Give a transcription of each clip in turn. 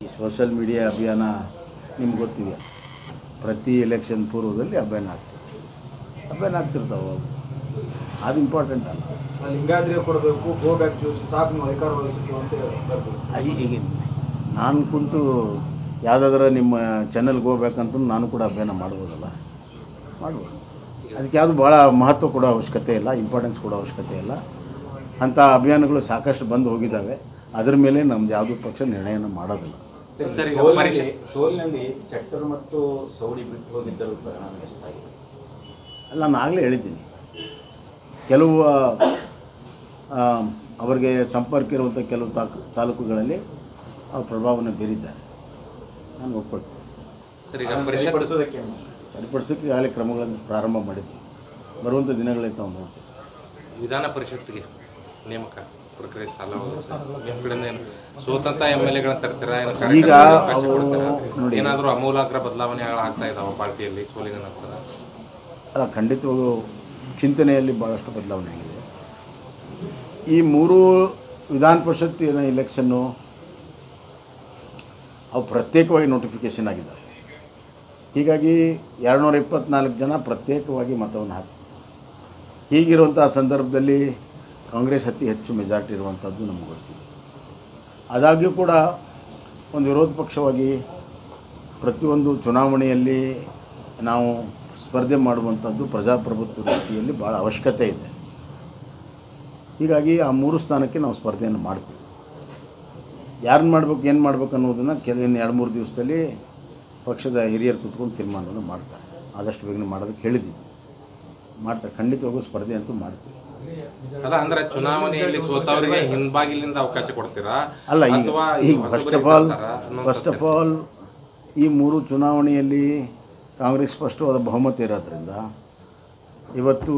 ಈ social media ಅಭಿಯಾನ ನಿಮ್ಗೆ ಗೊತ್ತಿದೆ ಪ್ರತಿ ಎಲೆಕ್ಷನ್ ಪೂರ್ವದಲ್ಲಿ ಅಭಿಯಾನ ಆಗ್ತದೆ ಅಭಿಯಾನ ಆಗ್ತಿರ್ತಾವೆ ಅವು. ಅದು ಇಂಪಾರ್ಟೆಂಟ್ ಅಲ್ಲ ಲಿಂಗಾದ್ರಿಗೆ ಕೊಡಬೇಕು ಗೋ ಬ್ಯಾಕ್ ಜ್ಯೂಸ್ ಸಾಕು ನೀವು ಅಧಿಕಾರ ವಹಿಸಿದ್ದು ಅಂತ ಬರ್ಬೋದು ಈ- ಈಗ ನಾನು ಕುಂತು ಯಾವುದಾದ್ರೂ ನಿಮ್ಮ ಚಾನಲ್ಗೆ ಹೋಗ್ಬೇಕಂತ ನಾನು ಕೂಡ ಅಭಿಯಾನ ಮಾಡ್ಬೋದಲ್ಲ ಮಾಡ್ಬೋದು ಅದಕ್ಕೆ ಯಾವುದು ಭಾಳ ಮಹತ್ವ ಕೊಡೋ ಅವಶ್ಯಕತೆ ಇಲ್ಲ ಇಂಪಾರ್ಟೆನ್ಸ್ ಕೊಡೋ ಅವಶ್ಯಕತೆ ಇಲ್ಲ ಅಂಥ ಅಭಿಯಾನಗಳು ಸಾಕಷ್ಟು ಬಂದು ಹೋಗಿದ್ದಾವೆ ಅದ್ರ ಮೇಲೆ ನಮ್ದು ಯಾವುದೂ ಪಕ್ಷ ನಿರ್ಣಯನ ಮಾಡೋದಿಲ್ಲ ಸರ್, ಈಗ ಸೋಲಿನಲ್ಲಿ ಪರಿಷತ್- ಸೋಲಿನಲ್ಲಿ ಚಟ್ಟರ್ ಮತ್ತು ಸೌಡಿ ಬಿಟ್ಟು ಹೋಗಿದ್ದರು ಪರಿಣಾಮ ಎಷ್ಟಾಗಿದೆ ಅಲ್ಲ ನಾನು ಆಗಲೇ ಹೇಳಿದ್ದೀನಿ ಕೆಲವು ಆ, ಅವರಿಗೆ ಸಂಪರ್ಕ ಇರುವಂಥ ಕೆಲವು ತಾಕ್ ತಾಲೂಕುಗಳಲ್ಲಿ ಅವ್ರ ಪ್ರಭಾವವನ್ನು ಬೀರಿದ್ದಾರೆ ನಾನು ಒಪ್ಕೊಳ್ತೀನಿ ಸರ್ ಈಗ ಪರಿಷತ್ ಸರಿಪಡಿಸೋದಕ್ಕೆ ಸರಿಪಡಿಸೋಕ್ಕೆ ಈಗಾಗಲೇ ಕ್ರಮಗಳನ್ನು ಪ್ರಾರಂಭ ಮಾಡಿದ್ವಿ ಬರುವಂಥ ದಿನಗಳಲ್ಲಿ ತಾವು ನೋಡ್ತೀವಿ ವಿಧಾನ ಪರಿಷತ್ಗೆ ನೇಮಕ ಪ್ರಕ್ರಿಯೆ ಸಾಲ ನಿಮ್ಮ ಕಡೆಯಿಂದ ಏನು ಸೋತಂತ ಎಮ್ ಎಲ್ ಎಗಳನ್ನ ತರ್ತೀರಾ ಏನು ಈಗ ಕಾರ್ಯಕರ್ತರಿಗೆ ಅವಕಾಶ ಅವರು ಕೊಡ್ತೀರಾ? ನೋಡಿ. ಏನಾದರೂ ಅಮೂಲಾಗ್ರ ಬದಲಾವಣೆಗಳು ಆಗ್ತಾ ಇದಾವ ಪಾರ್ಟಿಯಲ್ಲಿ ಸೋಲಿನ ನಂತರ ಅಲ್ಲ ಖಂಡಿತವಾಗೂ ಚಿಂತನೆಯಲ್ಲಿ ಭಾಳಷ್ಟು ಬದಲಾವಣೆ ಆಗಿದೆ ಈ ಮೂರು ವಿಧಾನ ಪರಿಷತ್ತಿನ ಇಲೆಕ್ಷನ್ನು ಅವು ಪ್ರತ್ಯೇಕವಾಗಿ ನೋಟಿಫಿಕೇಷನ್ ಆಗಿದ್ದಾವೆ ಹೀಗಾಗಿ ಎರಡುನೂರ ಇಪ್ಪತ್ನಾಲ್ಕು ಜನ ಪ್ರತ್ಯೇಕವಾಗಿ ಮತವನ್ನು ಹಾಕಿ ಹೀಗಿರುವಂಥ ಸಂದರ್ಭದಲ್ಲಿ ಕಾಂಗ್ರೆಸ್ ಅತಿ ಹೆಚ್ಚು ಮೆಜಾರಿಟಿ ಇರುವಂಥದ್ದು ನಮಗೆ ಗೊತ್ತಿದೆ ಆದಾಗ್ಯೂ ಕೂಡ ಒಂದು ವಿರೋಧ ಪಕ್ಷವಾಗಿ ಪ್ರತಿಯೊಂದು ಚುನಾವಣೆಯಲ್ಲಿ ನಾವು ಸ್ಪರ್ಧೆ ಮಾಡುವಂಥದ್ದು ಪ್ರಜಾಪ್ರಭುತ್ವ ರೀತಿಯಲ್ಲಿ ಭಾಳ ಅವಶ್ಯಕತೆ ಇದೆ ಹೀಗಾಗಿ ಆ ಮೂರು ಸ್ಥಾನಕ್ಕೆ ನಾವು ಸ್ಪರ್ಧೆಯನ್ನು ಮಾಡ್ತೀವಿ ಯಾರನ್ನ ಮಾಡ್ಬೇಕು ಏನು ಮಾಡ್ಬೇಕು ಅನ್ನೋದನ್ನು ಕೆಲ ಇನ್ನು ಎರಡು ಮೂರು ದಿವಸದಲ್ಲಿ ಪಕ್ಷದ ಹಿರಿಯರು ಕೂತ್ಕೊಂಡು ತೀರ್ಮಾನವನ್ನು ಮಾಡ್ತಾರೆ ಆದಷ್ಟು ಬೇಗನೆ ಮಾಡೋದಕ್ಕೆ ಹೇಳಿದ್ದೀವಿ ಮಾಡ್ತಾರೆ ಖಂಡಿತವಾಗೂ ಸ್ಪರ್ಧೆ ಅಂತೂ ಮಾಡ್ತೀವಿ ಅಲ್ಲ ಅಂದ್ರೆ ಚುನಾವಣೆಯಲ್ಲಿ ಸೋತವರಿಗೆ ಹಿಂಬಾಗಿಲಿಂದ ಅವಕಾಶ ಕೊಡ್ತೀರಾ ಅಲ್ಲ ಈಗ ಅಥವಾ ಈಗ ಹೊಸಬರಿಗೆ ಫಸ್ಟ್ ಆಫ್ ಆಲ್ ಕೊಡ್ತಾರಾ ಅನ್ನೋಂಥ ಫಸ್ಟ್ ಆಫ್ ಆಲ್ ಈ ಮೂರು ಚುನಾವಣೆಯಲ್ಲಿ ಕಾಂಗ್ರೆಸ್ ಸ್ಪಷ್ಟವಾದ ಬಹುಮತ ಇರೋದ್ರಿಂದ ಇವತ್ತು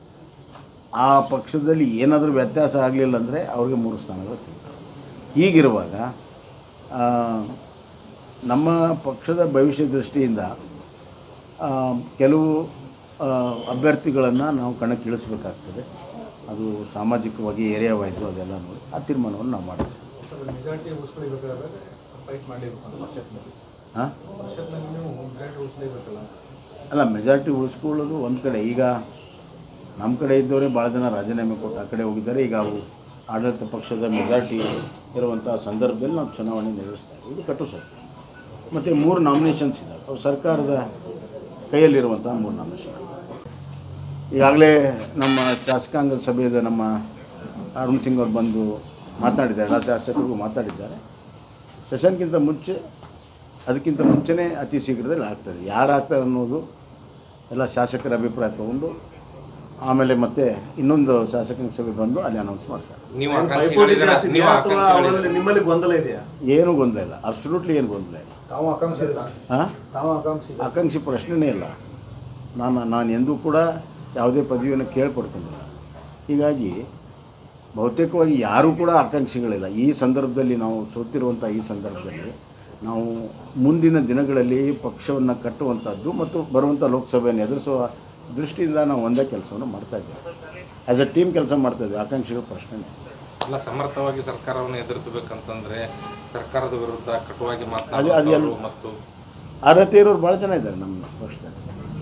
ಆ ಪಕ್ಷದಲ್ಲಿ ಏನಾದರೂ ವ್ಯತ್ಯಾಸ ಆಗಲಿಲ್ಲ ಅಂದರೆ ಅವ್ರಿಗೆ ಮೂರು ಸ್ಥಾನಗಳು ಸಿಗ್ತವೆ ಹೀಗಿರುವಾಗ ಆ, ನಮ್ಮ ಪಕ್ಷದ ಭವಿಷ್ಯ ದೃಷ್ಟಿಯಿಂದ ಆ, ಕೆಲವು ಆ, ಅಭ್ಯರ್ಥಿಗಳನ್ನು ನಾವು ಕಣಕ್ಕೆ ಇಳಿಸ್ಬೇಕಾಗ್ತದೆ ಅದು ಸಾಮಾಜಿಕವಾಗಿ ಏರಿಯಾ ವೈಸು ಅದೆಲ್ಲ ನೋಡಿ ಆ ತೀರ್ಮಾನವನ್ನು ನಾವು ಮಾಡ್ತೀವಿ ಸರ್ ಮೆಜಾರಿಟಿ ಉಳಿಸ್ಕೊಳ್ಬೇಕಾದ್ರೆ ಫೈಟ್ ಮಾಡಲೇಬೇಕು ಅಂತ ಪರಿಷತ್ನಲ್ಲಿ ಹಾಂ ಪರಿಷತ್ನಲ್ಲಿ ನೀವು ಮೆಜಾರಿಟಿ ಉಳಿಸ್ಲೇಬೇಕಲ್ಲ ಅಲ್ಲ ಮೆಜಾರಿಟಿ ಉಳಿಸ್ಕೊಳ್ಳೋದು ಒಂದು ಕಡೆ ಈಗ ನಮ್ಮ ಕಡೆ ಇದ್ದವರೇ ಭಾಳ ಜನ ರಾಜೀನಾಮೆ ಕೊಟ್ಟು ಆ ಕಡೆ ಹೋಗಿದ್ದಾರೆ ಈಗ ಅವು ಆಡಳಿತ ಪಕ್ಷದ ಮೆಜಾರಿಟಿ ಇರುವಂಥ ಸಂದರ್ಭದಲ್ಲಿ ನಾವು ಚುನಾವಣೆ ನಿರ್ವಹಿಸ್ತಾ ಇದ್ದೀವಿ ಇದು ಕಟ್ಟು ಸತ್ಯ ಮತ್ತು ಮೂರು ನಾಮಿನೇಷನ್ಸ್ ಇದ್ದಾವೆ ಅವು ಸರ್ಕಾರದ ಕೈಯಲ್ಲಿರುವಂಥ ಮೂರು ನಾಮಿನೇಷನ್ ಈಗಾಗಲೇ ನಮ್ಮ ಶಾಸಕಾಂಗ ಸಭೆಯ ನಮ್ಮ ಅರುಣ್ ಸಿಂಗ್ ಅವರು ಬಂದು ಮಾತನಾಡಿದ್ದಾರೆ ಎಲ್ಲ ಶಾಸಕರಿಗೂ ಮಾತಾಡಿದ್ದಾರೆ ಸೆಷನ್ಗಿಂತ ಮುಂಚೆ ಅದಕ್ಕಿಂತ ಮುಂಚೆನೇ ಅತಿ ಶೀಘ್ರದಲ್ಲಿ ಆಗ್ತದೆ ಯಾರು ಆಗ್ತಾರೆ ಅನ್ನೋದು ಎಲ್ಲ ಶಾಸಕರ ಅಭಿಪ್ರಾಯ ತಗೊಂಡು ಆಮೇಲೆ ಮತ್ತೆ ಇನ್ನೊಂದು ಶಾಸಕಾಂಗ ಸಭೆ ಬಂದು ಅಲ್ಲಿ ಅನೌನ್ಸ್ ಮಾಡ್ತಾರೆ ನೀವು ಪೈಪೋಟಿ ಆಕಾಂಕ್ಷಿಗಳಿದ್ದೀರಾ? ಜಾಸ್ತಿ ನೀವು ಇದೆಯಾ ಅಥವಾ ಆಕಾಂಕ್ಷಿಗಳಿದ್ದೀರಾ? ಅವರಲ್ಲಿ ನಿಮ್ಮಲ್ಲಿ ಗೊಂದಲ ಇದೆಯಾ ಏನೂ ಗೊಂದಲ ಇಲ್ಲ ಅಬ್ಸಲ್ಯೂಟ್ಲಿ ಏನು ಗೊಂದಲ ಇಲ್ಲ ತಾವು ಆಕಾಂಕ್ಷಿ ಇಲ್ಲ ಹಾಂ ತಾವು ಆಕಾಂಕ್ಷಿ ಇಲ್ಲ ಆಕಾಂಕ್ಷಿ ಪ್ರಶ್ನೆನೇ ಇಲ್ಲ ನಾನು ನಾನು ಎಂದೂ ಕೂಡ ಯಾವುದೇ ಪದವಿಯನ್ನು ಕೇಳ್ಪಡ್ಕೊಂಡಿಲ್ಲ ಹೀಗಾಗಿ ಬಹುತೇಕವಾಗಿ ಯಾರೂ ಕೂಡ ಆಕಾಂಕ್ಷಿಗಳಿಲ್ಲ ಈ ಸಂದರ್ಭದಲ್ಲಿ ನಾವು ಸೋತಿರುವಂಥ ಈ ಸಂದರ್ಭದಲ್ಲಿ ನಾವು ಮುಂದಿನ ದಿನಗಳಲ್ಲಿ ಪಕ್ಷವನ್ನು ಕಟ್ಟುವಂಥದ್ದು ಮತ್ತು ಬರುವಂಥ ಲೋಕಸಭೆಯನ್ನು ಎದುರಿಸುವ ದೃಷ್ಟಿಯಿಂದ ನಾವು ಒಂದೇ ಕೆಲಸವನ್ನು ಮಾಡ್ತಾ ಇದ್ದೇವೆ ಆ್ಯಸ್ ಎ ಟೀಮ್ ಕೆಲಸ ಮಾಡ್ತಾ ಇದ್ದೇವೆ ಆಕಾಂಕ್ಷಿಗಳ ಪ್ರಶ್ನೆ ಅಲ್ಲ ಸಮರ್ಥವಾಗಿ ಸರ್ಕಾರವನ್ನು ಎದುರಿಸಬೇಕಂತಂದ್ರೆ ಸರ್ಕಾರದ ವಿರುದ್ಧ ಕಟುವಾಗಿ ಅದು ಮಾತನಾಡುವವರು ಎಲ್ಲ- ಮತ್ತು ಅರ್ಹತೆ ಇರೋರು ಭಾಳ ಜನ ಇದ್ದಾರೆ ನಮ್ಮ ಪಕ್ಷದಲ್ಲಿ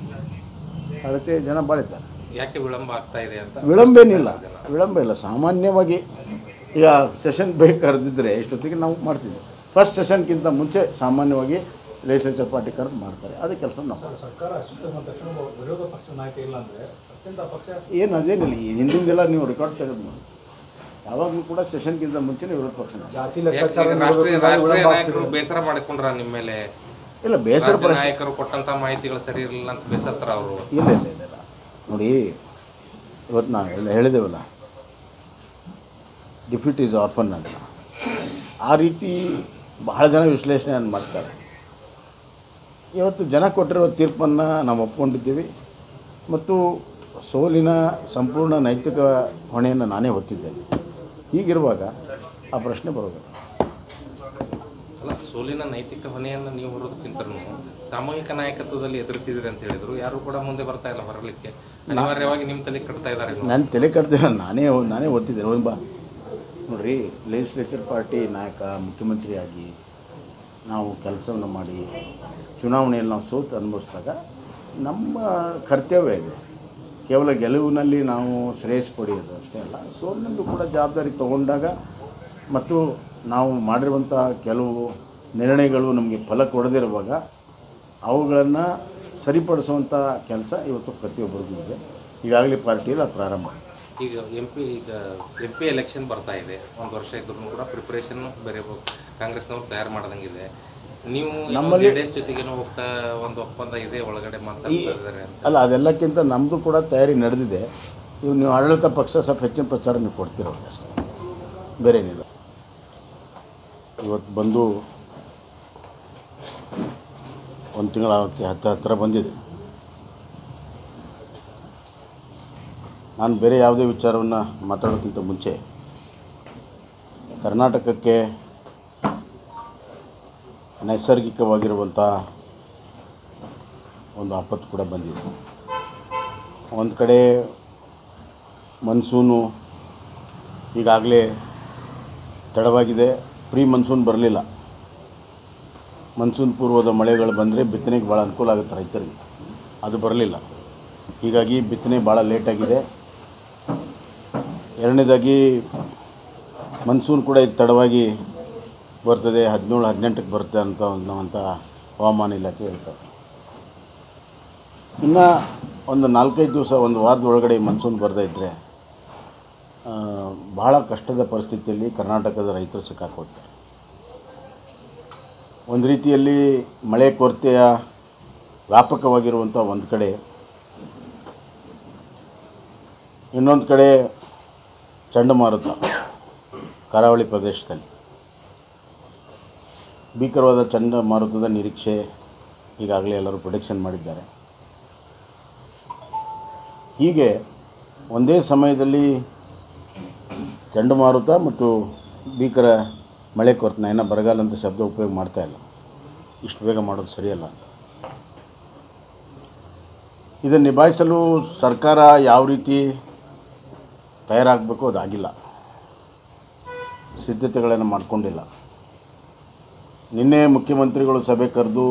ಅರ್ಹತೆ ಜನ ಭಾಳ ಇದ್ದಾರೆ ಯಾಕೆ ವಿಳಂಬ ಆಗ್ತಾ ಇದೆ ಅಂತ ವಿಳಂಬ ಏನಿಲ್ಲ ವಿಳಂಬ ಇಲ್ಲ ಸಾಮಾನ್ಯವಾಗಿ ಈಗ ಸೆಷನ್ ಬೇಕು ಕರೆದಿದ್ದರೆ ಇಷ್ಟೊತ್ತಿಗೆ ನಾವು ಮಾಡ್ತಿದ್ವಿ ಫಸ್ಟ್ ಸೆಷನ್ಗಿಂತ ಮುಂಚೆ ಸಾಮಾನ್ಯವಾಗಿ ಲೆಜಿಸ್ಲೇಚರ್ ಪಾರ್ಟಿ ಕರೆದು ಮಾಡ್ತಾರೆ ಅದೇ ಕೆಲಸ ನಾವು ಮಾಡ್ತೀವಿ. ಸರ್ಕಾರ ಅಷ್ಟು ಅಂದ ತಕ್ಷಣ ಒಬ್ಬ ವಿರೋಧ ಪಕ್ಷದ ನಾಯಕ ಇಲ್ಲ ಅಂದ್ರೆ ಅತ್ಯಂತ ಪಕ್ಷ ಏನು ಅದೇನಿಲ್ಲ ಈ ಹಿಂದಿಂದೆಲ್ಲ ನೀವು ರೆಕಾರ್ಡ್ ತೆಗೆದು ನೋಡಿ ಯಾವಾಗಲೂ ಕೂಡ ಸೆಷನ್ಗಿಂತ ಮುಂಚೆನೇ ವಿರೋಧ ಪಕ್ಷ ನಾವು. ಜಾತಿ ಯಾಕೆ ಲೆಕ್ಕಾಚಾರ ಈಗ ರಾಷ್ಟ್ರೀಯ ನೋಡೋದ್ರಿಂದ ರಾಷ್ಟ್ರೀಯ ವಿಳಂಬ ನಾಯಕರು ಆಗ್ತಿದೆ. ಬೇಸರ ಮಾಡಿಕೊಂಡ್ರ ನಿಮ್ಮ ಮೇಲೆ ಇಲ್ಲ ಬೇಸರ ರಾಜ್ಯ ಪ್ರಶ್ನೆ ನಾಯಕರು ಕೊಟ್ಟಂತ ಮಾಹಿತಿಗಳು ಸರಿ ಇರಲಿಲ್ಲ ಅಂತ ಬೇಸತ್ರ ಅವರು ಇಲ್ಲ ಇಲ್ಲ ಇಲ್ಲ ಇಲ್ಲ ನೋಡಿ ಇವತ್ತು ನಾವು ಎಲ್ಲ ಹೇಳಿದೆವಲ್ಲ ಡಿಫಿಟ್ ಈಸ್ ಆರ್ಫನ್ ಅಂತ ಆ ರೀತಿ ಬಹಳ ಜನ ವಿಶ್ಲೇಷಣೆಯನ್ನು ಮಾಡ್ತಾರೆ ಇವತ್ತು ಜನ ಕೊಟ್ಟಿರೋ ತೀರ್ಪನ್ನು ನಾವು ಒಪ್ಕೊಂಡಿದ್ದೀವಿ ಮತ್ತು ಸೋಲಿನ ಸಂಪೂರ್ಣ ನೈತಿಕ ಹೊಣೆಯನ್ನು ನಾನೇ ಹೊತ್ತಿದ್ದೇನೆ ಹೀಗಿರುವಾಗ ಆ ಪ್ರಶ್ನೆ ಬರೋದು ಅಲ್ಲ ಸೋಲಿನ ನೈತಿಕ ಹೊಣೆಯನ್ನು ನೀವು ಹೊರೋದಕ್ಕಿಂತಲೂ ಸಾಮೂಹಿಕ ನಾಯಕತ್ವದಲ್ಲಿ ಎದುರಿಸಿದ್ರಿ ಅಂತ ಹೇಳಿದ್ರು ಯಾರು ಕೂಡ ಮುಂದೆ ಬರ್ತಾ ಇಲ್ಲ ಹೊರಲಿಕ್ಕೆ ಅನಿವಾರ್ಯವಾಗಿ ನಿಮ್ಮ ತಲೆ ಕಟ್ತಾ ಇದ್ದಾರೆ ನಾನು ತಲೆ ಕಟ್ತಿಲ್ಲ ನಾನೇ ನಾನೇ ಓದ್ತಿದ್ದೇನೆ ಒಂದು ಬಾ ನೋಡ್ರಿ ಲೆಜಿಸ್ಲೇಚರ್ ಪಾರ್ಟಿ ನಾಯಕ ಮುಖ್ಯಮಂತ್ರಿಯಾಗಿ ನಾವು ಕೆಲಸವನ್ನು ಮಾಡಿ ಚುನಾವಣೆಯಲ್ಲಿ ನಾವು ಸೋತು ಅನುಭವಿಸಿದಾಗ ನಮ್ಮ ಕರ್ತವ್ಯ ಇದೆ ಕೇವಲ ಗೆಲುವಿನಲ್ಲಿ ನಾವು ಶ್ರೇಯಸ್ ಪಡೆಯೋದು ಅಷ್ಟೇ ಅಲ್ಲ ಸೋಲಿನಲ್ಲೂ ಕೂಡ ಜವಾಬ್ದಾರಿ ತಗೊಂಡಾಗ ಮತ್ತು ನಾವು ಮಾಡಿರುವಂಥ ಕೆಲವು ನಿರ್ಣಯಗಳು ನಮಗೆ ಫಲ ಕೊಡದಿರುವಾಗ ಅವುಗಳನ್ನು ಸರಿಪಡಿಸುವಂಥ ಕೆಲಸ ಇವತ್ತು ಪ್ರತಿಯೊಬ್ಬರಿಗೂ ಇದೆ ಈಗಾಗಲೇ ಪಾರ್ಟಿಯಲ್ಲಿ ಅದು ಪ್ರಾರಂಭ ಆಗಿದೆ. ಈಗ ಎಂ ಪಿ ಈಗ ಎಂ ಪಿ ಎಲೆಕ್ಷನ್ ಬರ್ತಾ ಇದೆ ಒಂದು ವರ್ಷ ಇದ್ರೂ ಕೂಡ ಪ್ರಿಪ್ರೇಷನ್ ಬೇರೆ ಬ- ಕಾಂಗ್ರೆಸ್ನವ್ರು ತಯಾರು ಮಾಡ್ದಂಗಿದೆ ನೀವು ನಮ್ಮಲ್ಲಿ- ಜೆಡಿಎಸ್ ಜೊತೆಗೇನೋ ಹೋಗ್ತಾ ಒಂದು ಒಪ್ಪಂದ ಇದೆ ಒಳಗಡೆ ಮಾತಾಡ್ತಾ ಇದ್ದಾರೆ ಅಂತ ಅಲ್ಲ ಅದೆಲ್ಲಕ್ಕಿಂತ ನಮ್ಮದು ಕೂಡ ತಯಾರಿ ನಡೆದಿದೆ ಇವು ನೀವು ಆಡಳಿತ ಪಕ್ಷ ಸ್ವಲ್ಪ ಹೆಚ್ಚಿನ ಪ್ರಚಾರ ನೀವು ಕೊಡ್ತಿರೋದು ಅಷ್ಟೇ ಬೇರೆ ಏನಿಲ್ಲ ಇವತ್ತು ಬಂದು ಒಂದು ತಿಂಗಳ ಆಗೋಕ್ಕೆ ಹತ್ತು ಹತ್ತಿರ ಬಂದಿದೆ ನಾನು ಬೇರೆ ಯಾವುದೇ ವಿಚಾರವನ್ನು ಮಾತಾಡೋಕ್ಕಿಂತ ಮುಂಚೆ ಕರ್ನಾಟಕಕ್ಕೆ ನೈಸರ್ಗಿಕವಾಗಿರುವಂಥ ಒಂದು ಆಪತ್ತು ಕೂಡ ಬಂದಿದೆ ಒಂದು ಕಡೆ ಮನ್ಸೂನು ಈಗಾಗಲೇ ತಡವಾಗಿದೆ ಪ್ರೀ ಮನ್ಸೂನ್ ಬರಲಿಲ್ಲ ಮನ್ಸೂನ್ ಪೂರ್ವದ ಮಳೆಗಳು ಬಂದರೆ ಬಿತ್ತನೆಗೆ ಭಾಳ ಅನುಕೂಲ ಆಗುತ್ತೆ ರೈತರಿಗೆ ಅದು ಬರಲಿಲ್ಲ ಹೀಗಾಗಿ ಬಿತ್ತನೆ ಭಾಳ ಲೇಟಾಗಿದೆ ಎರಡನೇದಾಗಿ ಮನ್ಸೂನ್ ಕೂಡ ಈಗ ತಡವಾಗಿ ಬರ್ತದೆ ಹದಿನೇಳು ಹದಿನೆಂಟಕ್ಕೆ ಬರುತ್ತೆ ಅಂತ ಅನ್ನುವಂಥ ಹವಾಮಾನ ಇಲಾಖೆ ಹೇಳ್ತಾರೆ ಇನ್ನು ಒಂದು ನಾಲ್ಕೈದು ದಿವಸ ಒಂದು ವಾರದ ಒಳಗಡೆ ಮನ್ಸೂನ್ ಬರದೇ ಇದ್ದರೆ ಭಾಳ ಕಷ್ಟದ ಪರಿಸ್ಥಿತಿಯಲ್ಲಿ ಕರ್ನಾಟಕದ ರೈತರು ಸಿಕ್ಕಾಕೊಳ್ತಾರೆ ಒಂದು ರೀತಿಯಲ್ಲಿ ಮಳೆ ಕೊರತೆಯ ವ್ಯಾಪಕವಾಗಿರುವಂಥ ಒಂದು ಕಡೆ ಇನ್ನೊಂದು ಕಡೆ ಚಂಡಮಾರುತ ಕರಾವಳಿ ಪ್ರದೇಶದಲ್ಲಿ ಭೀಕರವಾದ ಚಂಡಮಾರುತದ ನಿರೀಕ್ಷೆ ಈಗಾಗಲೇ ಎಲ್ಲರೂ ಪ್ರೊಡಿಕ್ಷನ್ ಮಾಡಿದ್ದಾರೆ ಹೀಗೆ ಒಂದೇ ಸಮಯದಲ್ಲಿ ಚಂಡಮಾರುತ ಮತ್ತು ಭೀಕರ ಮಳೆ ಕೊರತೆ ಏನೋ ಬರಗಾಲ ಅಂತ ಶಬ್ದ ಉಪಯೋಗ ಮಾಡ್ತಾ ಇಲ್ಲ ಇಷ್ಟು ಬೇಗ ಮಾಡೋದು ಸರಿಯಲ್ಲ ಅಂತ ಇದನ್ನು ನಿಭಾಯಿಸಲು ಸರ್ಕಾರ ಯಾವ ರೀತಿ ತಯಾರಾಗಬೇಕು ಅದಾಗಿಲ್ಲ ಸಿದ್ಧತೆಗಳನ್ನು ಮಾಡಿಕೊಂಡಿಲ್ಲ ನಿನ್ನೆ ಮುಖ್ಯಮಂತ್ರಿಗಳು ಸಭೆ ಕರೆದು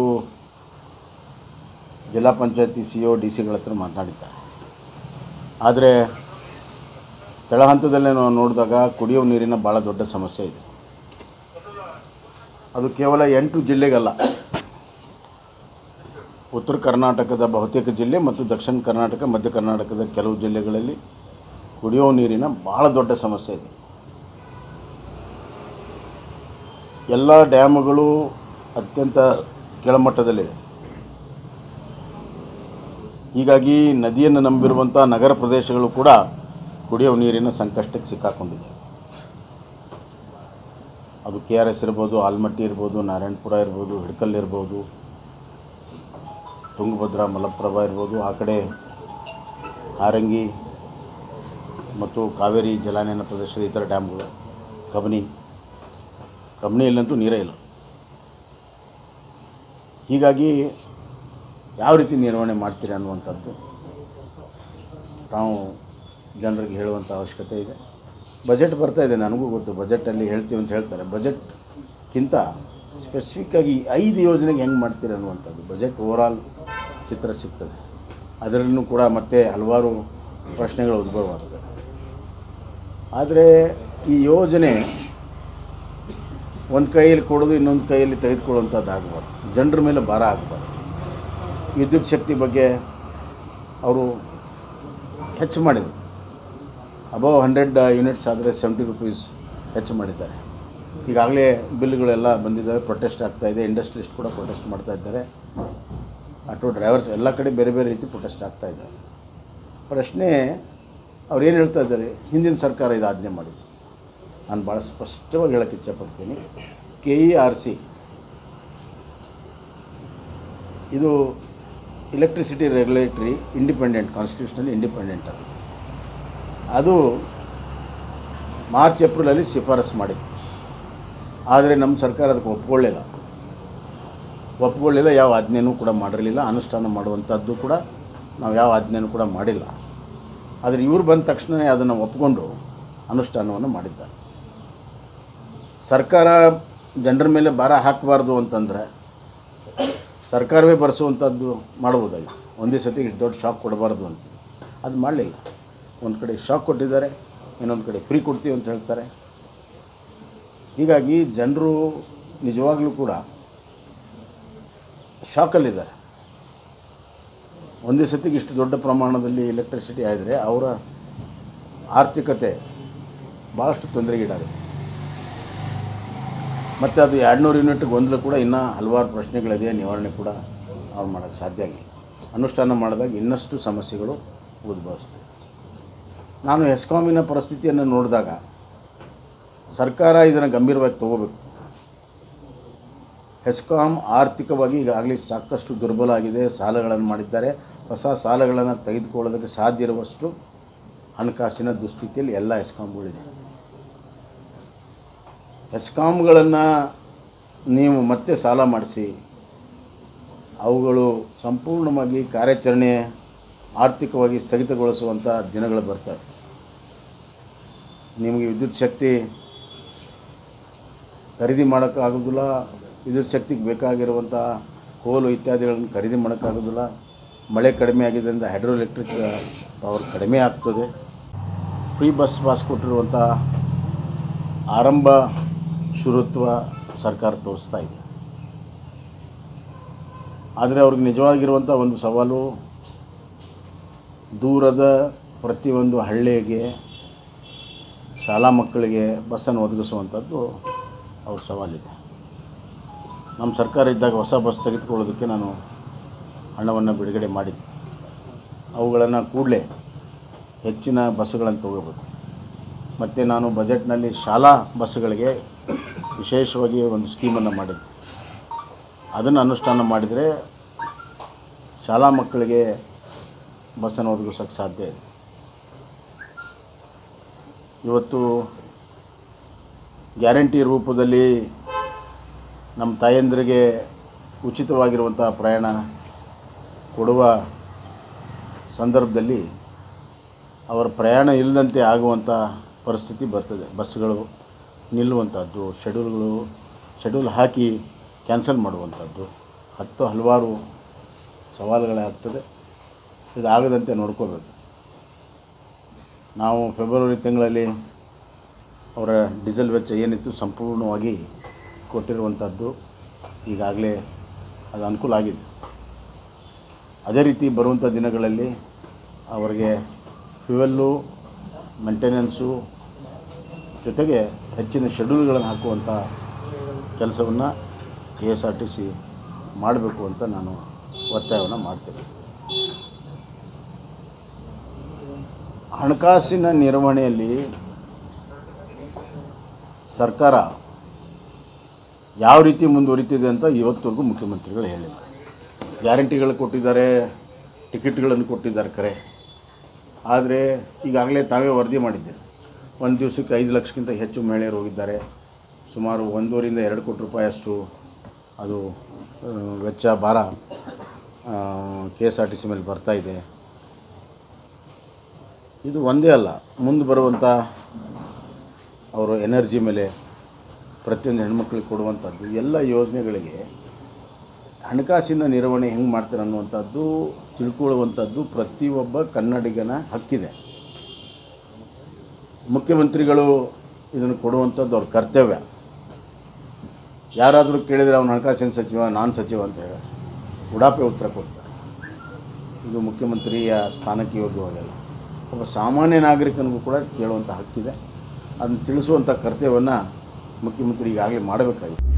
ಜಿಲ್ಲಾ ಪಂಚಾಯತಿ ಸಿ ಒ ಡಿ ಸಿಗಳ ಹತ್ರ ಮಾತನಾಡಿದ್ದಾರೆ ಆದರೆ ತಳಹಂತದಲ್ಲೇ ನಾವು ನೋಡಿದಾಗ ಕುಡಿಯುವ ನೀರಿನ ಭಾಳ ದೊಡ್ಡ ಸಮಸ್ಯೆ ಇದೆ ಅದು ಕೇವಲ ಎಂಟು ಜಿಲ್ಲೆಗಲ್ಲ ಉತ್ತರ ಕರ್ನಾಟಕದ ಬಹುತೇಕ ಜಿಲ್ಲೆ ಮತ್ತು ದಕ್ಷಿಣ ಕರ್ನಾಟಕ ಮಧ್ಯ ಕರ್ನಾಟಕದ ಕೆಲವು ಜಿಲ್ಲೆಗಳಲ್ಲಿ ಕುಡಿಯುವ ನೀರಿನ ಭಾಳ ದೊಡ್ಡ ಸಮಸ್ಯೆ ಇದೆ ಎಲ್ಲ ಡ್ಯಾಮುಗಳು ಅತ್ಯಂತ ಕೆಳಮಟ್ಟದಲ್ಲಿದೆ ಹೀಗಾಗಿ ನದಿಯನ್ನು ನಂಬಿರುವಂಥ ನಗರ ಪ್ರದೇಶಗಳು ಕೂಡ ಕುಡಿಯುವ ನೀರಿನ ಸಂಕಷ್ಟಕ್ಕೆ ಸಿಕ್ಕಾಕೊಂಡಿದೆ ಅದು ಕೆ ಆರ್ ಎಸ್ ಇರ್ಬೋದು ಆಲ್ಮಟ್ಟಿ ಇರ್ಬೋದು ನಾರಾಯಣಪುರ ಇರ್ಬೋದು ಹಿಡ್ಕಲ್ ಇರ್ಬೋದು ತುಂಗಭದ್ರಾ ಮಲಪ್ರಭಾ ಇರ್ಬೋದು ಆ ಕಡೆ ಹಾರಂಗಿ ಮತ್ತು ಕಾವೇರಿ ಜಲಾನಯನ ಪ್ರದೇಶದ ಇತರ ಡ್ಯಾಮ್ಗಳು ಕಬಿನಿ ಕಬಿನಿಯಲ್ಲಂತೂ ನೀರೇ ಇಲ್ಲ ಹೀಗಾಗಿ ಯಾವ ರೀತಿ ನಿರ್ವಹಣೆ ಮಾಡ್ತೀರಿ ಅನ್ನುವಂಥದ್ದು ತಾವು ಜನರಿಗೆ ಹೇಳುವಂಥ ಅವಶ್ಯಕತೆ ಇದೆ ಬಜೆಟ್ ಬರ್ತಾ ಇದೆ ನನಗೂ ಗೊತ್ತು ಬಜೆಟಲ್ಲಿ ಹೇಳ್ತೀವಿ ಅಂತ ಹೇಳ್ತಾರೆ ಬಜೆಟ್ಗಿಂತ ಸ್ಪೆಸಿಫಿಕ್ಕಾಗಿ ಐದು ಯೋಜನೆಗೆ ಹೆಂಗೆ ಮಾಡ್ತೀರಿ ಅನ್ನುವಂಥದ್ದು ಬಜೆಟ್ ಓವರಾಲ್ ಚಿತ್ರ ಸಿಗ್ತದೆ ಅದರಲ್ಲೂ ಕೂಡ ಮತ್ತೆ ಹಲವಾರು ಪ್ರಶ್ನೆಗಳು ಉದ್ಭವವಾಗ್ತದೆ ಆದರೆ ಈ ಯೋಜನೆ ಒಂದು ಕೈಯಲ್ಲಿ ಕೊಡೋದು ಇನ್ನೊಂದು ಕೈಯಲ್ಲಿ ತೆಗೆದುಕೊಳ್ಳುವಂಥದ್ದು ಆಗಬಾರ್ದು ಜನರ ಮೇಲೆ ಭಾರ ಆಗಬಾರ್ದು ವಿದ್ಯುತ್ ಶಕ್ತಿ ಬಗ್ಗೆ ಅವರು ಹೆಚ್ಚು ಮಾಡಿದರು ಅಬವ್ ಹಂಡ್ರೆಡ್ ಯೂನಿಟ್ಸ್ ಆದರೆ ಸೆವೆಂಟಿ ರುಪೀಸ್ ಹೆಚ್ಚು ಮಾಡಿದ್ದಾರೆ ಈಗಾಗಲೇ ಬಿಲ್ಗಳೆಲ್ಲ ಬಂದಿದ್ದಾವೆ ಪ್ರೊಟೆಸ್ಟ್ ಆಗ್ತಾಯಿದೆ ಇಂಡಸ್ಟ್ರಿಸ್ಟ್ ಕೂಡ ಪ್ರೊಟೆಸ್ಟ್ ಮಾಡ್ತಾ ಇದ್ದಾರೆ ಆಟೋ ಡ್ರೈವರ್ಸ್ ಎಲ್ಲ ಕಡೆ ಬೇರೆ ಬೇರೆ ರೀತಿ ಪ್ರೊಟೆಸ್ಟ್ ಆಗ್ತಾ ಇದ್ದಾರೆ ಪ್ರಶ್ನೆ ಅವ್ರು ಏನು ಹೇಳ್ತಾ ಇದ್ದಾರೆ ಹಿಂದಿನ ಸರ್ಕಾರ ಇದು ಆಜ್ಞೆ ಮಾಡಿದ್ದು ನಾನು ಭಾಳ ಸ್ಪಷ್ಟವಾಗಿ ಹೇಳೋಕ್ಕೆ ಇಚ್ಛಪಡ್ತೀನಿ ಕೆ ಇ ಆರ್ ಸಿ ಇದು ಇಲೆಕ್ಟ್ರಿಸಿಟಿ ರೆಗ್ಯುಲೇಟರಿ ಇಂಡಿಪೆಂಡೆಂಟ್ ಕಾನ್ಸ್ಟಿಟ್ಯೂಷನಲ್ಲಿ ಇಂಡಿಪೆಂಡೆಂಟ್ ಅದು ಅದು ಮಾರ್ಚ್ ಏಪ್ರಿಲಲ್ಲಿ ಶಿಫಾರಸು ಮಾಡಿತ್ತು ಆದರೆ ನಮ್ಮ ಸರ್ಕಾರ ಅದಕ್ಕೆ ಒಪ್ಕೊಳ್ಳಿಲ್ಲ ಒಪ್ಕೊಳ್ಳಿಲ್ಲ ಯಾವ ಆಜ್ಞೆನೂ ಕೂಡ ಮಾಡಿರಲಿಲ್ಲ ಅನುಷ್ಠಾನ ಮಾಡುವಂಥದ್ದು ಕೂಡ ನಾವು ಯಾವ ಆಜ್ಞೆನೂ ಕೂಡ ಮಾಡಿಲ್ಲ ಆದರೆ ಇವ್ರು ಬಂದ ತಕ್ಷಣ ಅದನ್ನು ಒಪ್ಕೊಂಡು ಅನುಷ್ಠಾನವನ್ನು ಮಾಡಿದ್ದಾರೆ ಸರ್ಕಾರ ಜನರ ಮೇಲೆ ಭಾರ ಹಾಕಬಾರ್ದು ಅಂತಂದರೆ ಸರ್ಕಾರವೇ ಭರಿಸುವಂಥದ್ದು ಮಾಡ್ಬೋದಾಗಿತ್ತು ಒಂದೇ ಸತಿ ಇಷ್ಟು ದೊಡ್ಡ ಶಾಕ್ ಕೊಡಬಾರ್ದು ಅಂತ ಅದು ಮಾಡಲಿಲ್ಲ ಒಂದು ಕಡೆ ಶಾಕ್ ಕೊಟ್ಟಿದ್ದಾರೆ ಇನ್ನೊಂದು ಕಡೆ ಫ್ರೀ ಕೊಡ್ತೀವಿ ಅಂತ ಹೇಳ್ತಾರೆ ಹೀಗಾಗಿ ಜನರು ನಿಜವಾಗ್ಲೂ ಕೂಡ ಶಾಕಲ್ಲಿದ್ದಾರೆ ಒಂದೇ ಸತಿಗೆ ಇಷ್ಟು ದೊಡ್ಡ ಪ್ರಮಾಣದಲ್ಲಿ ಎಲೆಕ್ಟ್ರಿಸಿಟಿ ಆದರೆ ಅವರ ಆರ್ಥಿಕತೆ ಭಾಳಷ್ಟು ತೊಂದರೆಗೀಡಾಗುತ್ತೆ ಮತ್ತು ಅದು ಎರಡುನೂರು ಯೂನಿಟ್ ಗೊಂದಲ ಕೂಡ ಇನ್ನೂ ಹಲವಾರು ಪ್ರಶ್ನೆಗಳಿದೆ ನಿವಾರಣೆ ಕೂಡ ಅವ್ರು ಮಾಡೋಕ್ಕೆ ಸಾಧ್ಯ ಆಗಿಲ್ಲ ಅನುಷ್ಠಾನ ಮಾಡಿದಾಗ ಇನ್ನಷ್ಟು ಸಮಸ್ಯೆಗಳು ಉದ್ಭವಿಸ್ತದೆ ನಾನು ಹೆಸ್ಕಾಮಿನ ಪರಿಸ್ಥಿತಿಯನ್ನು ನೋಡಿದಾಗ ಸರ್ಕಾರ ಇದನ್ನು ಗಂಭೀರವಾಗಿ ತಗೋಬೇಕು ಹೆಸ್ಕಾಂ ಆರ್ಥಿಕವಾಗಿ ಈಗಾಗಲೇ ಸಾಕಷ್ಟು ದುರ್ಬಲ ಆಗಿದೆ ಸಾಲಗಳನ್ನು ಮಾಡಿದ್ದಾರೆ ಹೊಸ ಸಾಲಗಳನ್ನು ತೆಗೆದುಕೊಳ್ಳೋದಕ್ಕೆ ಸಾಧ್ಯ ಇರುವಷ್ಟು ಹಣಕಾಸಿನ ದುಸ್ಥಿತಿಯಲ್ಲಿ ಎಲ್ಲ ಹೆಸ್ಕಾಂಗಳಿದೆ ಹೆಸ್ಕಾಂಗಳನ್ನು ನೀವು ಮತ್ತೆ ಸಾಲ ಮಾಡಿಸಿ ಅವುಗಳು ಸಂಪೂರ್ಣವಾಗಿ ಕಾರ್ಯಾಚರಣೆ ಆರ್ಥಿಕವಾಗಿ ಸ್ಥಗಿತಗೊಳಿಸುವಂಥ ದಿನಗಳು ಬರ್ತವೆ ನಿಮಗೆ ವಿದ್ಯುತ್ ಶಕ್ತಿ ಖರೀದಿ ಮಾಡೋಕ್ಕಾಗೋದಿಲ್ಲ ವಿದ್ಯುತ್ ಶಕ್ತಿಗೆ ಬೇಕಾಗಿರುವಂಥ ಕೋಲು ಇತ್ಯಾದಿಗಳನ್ನು ಖರೀದಿ ಮಾಡೋಕ್ಕಾಗೋದಿಲ್ಲ ಮಳೆ ಕಡಿಮೆ ಆಗಿದ್ದರಿಂದ ಹೈಡ್ರೋ ಎಲೆಕ್ಟ್ರಿಕ್ ಪವರ್ ಕಡಿಮೆ ಆಗ್ತದೆ ಫ್ರೀ ಬಸ್ ಪಾಸ್ ಕೊಟ್ಟಿರುವಂಥ ಆರಂಭ ಶುರುತ್ವ ಸರ್ಕಾರ ತೋರಿಸ್ತಾ ಇದೆ ಆದರೆ ಅವ್ರಿಗೆ ನಿಜವಾಗಿರುವಂಥ ಒಂದು ಸವಾಲು ದೂರದ ಪ್ರತಿಯೊಂದು ಹಳ್ಳಿಗೆ ಶಾಲಾ ಮಕ್ಕಳಿಗೆ ಬಸ್ಸನ್ನು ಒದಗಿಸುವಂಥದ್ದು ಅವ್ರ ಸವಾಲಿದೆ ನಮ್ಮ ಸರ್ಕಾರ ಇದ್ದಾಗ ಹೊಸ ಬಸ್ ತೆಗೆದುಕೊಳ್ಳೋದಕ್ಕೆ ನಾನು ಹಣವನ್ನು ಬಿಡುಗಡೆ ಮಾಡಿದ್ದೆ ಅವುಗಳನ್ನು ಕೂಡಲೇ ಹೆಚ್ಚಿನ ಬಸ್ಸುಗಳನ್ನು ತಗೋಬೇಕು ಮತ್ತು ನಾನು ಬಜೆಟ್ನಲ್ಲಿ ಶಾಲಾ ಬಸ್ಸುಗಳಿಗೆ ವಿಶೇಷವಾಗಿ ಒಂದು ಸ್ಕೀಮನ್ನು ಮಾಡಿದ್ದೆ ಅದನ್ನು ಅನುಷ್ಠಾನ ಮಾಡಿದರೆ ಶಾಲಾ ಮಕ್ಕಳಿಗೆ ಬಸ್ಸನ್ನು ಒದಗಿಸೋಕ್ಕೆ ಸಾಧ್ಯ ಇದೆ ಇವತ್ತು ಗ್ಯಾರಂಟಿ ರೂಪದಲ್ಲಿ ನಮ್ಮ ತಾಯಂದಿರಿಗೆ ಉಚಿತವಾಗಿರುವಂಥ ಪ್ರಯಾಣ ಕೊಡುವ ಸಂದರ್ಭದಲ್ಲಿ ಅವರ ಪ್ರಯಾಣ ಇಲ್ಲದಂತೆ ಆಗುವಂಥ ಪರಿಸ್ಥಿತಿ ಬರ್ತದೆ ಬಸ್ಸುಗಳು ನಿಲ್ಲುವಂಥದ್ದು ಶೆಡ್ಯೂಲ್ಗಳು ಶೆಡ್ಯೂಲ್ ಹಾಕಿ ಕ್ಯಾನ್ಸಲ್ ಮಾಡುವಂಥದ್ದು ಹತ್ತು ಹಲವಾರು ಸವಾಲುಗಳಾಗ್ತದೆ ಇದಾಗದಂತೆ ನೋಡ್ಕೋಬೇಕು ನಾವು ಫೆಬ್ರವರಿ ತಿಂಗಳಲ್ಲಿ ಅವರ ಡೀಸೆಲ್ ವೆಚ್ಚ ಏನಿತ್ತು ಸಂಪೂರ್ಣವಾಗಿ ಕೊಟ್ಟಿರುವಂಥದ್ದು ಈಗಾಗಲೇ ಅದು ಅನುಕೂಲ ಆಗಿದೆ ಅದೇ ರೀತಿ ಬರುವಂಥ ದಿನಗಳಲ್ಲಿ ಅವರಿಗೆ ಫ್ಯೂಯಲ್ಲು ಮೇಂಟೆನೆನ್ಸು ಜೊತೆಗೆ ಹೆಚ್ಚಿನ ಶೆಡ್ಯೂಲ್ಗಳನ್ನು ಹಾಕುವಂಥ ಕೆಲಸವನ್ನು K S R T C ಮಾಡಬೇಕು ಅಂತ ನಾನು ಒತ್ತಾಯವನ್ನು ಮಾಡ್ತೇನೆ ಹಣಕಾಸಿನ ನಿರ್ವಹಣೆಯಲ್ಲಿ ಸರ್ಕಾರ ಯಾವ ರೀತಿ ಮುಂದುವರಿತಿದೆ ಅಂತ ಇವತ್ತವರೆಗೂ ಮುಖ್ಯಮಂತ್ರಿಗಳು ಹೇಳಿಲ್ಲ ಗ್ಯಾರಂಟಿಗಳು ಕೊಟ್ಟಿದ್ದಾರೆ ಟಿಕೆಟ್ಗಳನ್ನು ಕೊಟ್ಟಿದ್ದಾರೆ ಕರೆ ಆದರೆ ಈಗಾಗಲೇ ತಾವೇ ವರದಿ ಮಾಡಿದ್ದೀರಿ ಒಂದು ದಿವಸಕ್ಕೆ ಐದು ಲಕ್ಷಕ್ಕಿಂತ ಹೆಚ್ಚು ಮಹಿಳೆಯರು ಹೋಗಿದ್ದಾರೆ ಸುಮಾರು ಒಂದೂವರಿಂದ ಎರಡು ಕೋಟಿ ರೂಪಾಯಿಯಷ್ಟು ಅದು ಆ, ವೆಚ್ಚ ಭಾರ K S R T C ಮೇಲೆ ಬರ್ತಾ ಇದೆ ಇದು ಒಂದೇ ಅಲ್ಲ ಮುಂದೆ ಬರುವಂಥ ಅವರು ಎನರ್ಜಿ ಮೇಲೆ ಪ್ರತಿಯೊಂದು ಹೆಣ್ಮಕ್ಳಿಗೆ ಕೊಡುವಂಥದ್ದು ಎಲ್ಲ ಯೋಜನೆಗಳಿಗೆ ಹಣಕಾಸಿನ ನಿರ್ವಹಣೆ ಹೆಂಗೆ ಮಾಡ್ತಾರೆ ಅನ್ನುವಂಥದ್ದು ತಿಳ್ಕೊಳ್ಳುವಂಥದ್ದು ಪ್ರತಿಯೊಬ್ಬ ಕನ್ನಡಿಗನ ಹಕ್ಕಿದೆ ಮುಖ್ಯಮಂತ್ರಿಗಳು ಇದನ್ನು ಕೊಡುವಂಥದ್ದು ಅವ್ರ ಕರ್ತವ್ಯ ಯಾರಾದರೂ ಕೇಳಿದರೆ ಅವನು ಹಣಕಾಸಿನ ಸಚಿವ ನಾನು ಸಚಿವ ಅಂತ ಹೇಳಿ ಉಡಾಪೆ ಉತ್ತರ ಕೊಡ್ತಾರೆ ಇದು ಮುಖ್ಯಮಂತ್ರಿಯ ಸ್ಥಾನಕ್ಕೆ ಯೋಗ್ಯವಾಗಲ್ಲ ಒಬ್ಬ ಸಾಮಾನ್ಯ ನಾಗರಿಕನಿಗೂ ಕೂಡ ಕೇಳುವಂಥ ಹಕ್ಕಿದೆ ಅದನ್ನು ತಿಳಿಸುವಂಥ ಕರ್ತವ್ಯವನ್ನು ಮುಖ್ಯಮಂತ್ರಿ ಈಗಾಗಲೇ ಮಾಡಬೇಕಾಗಿದೆ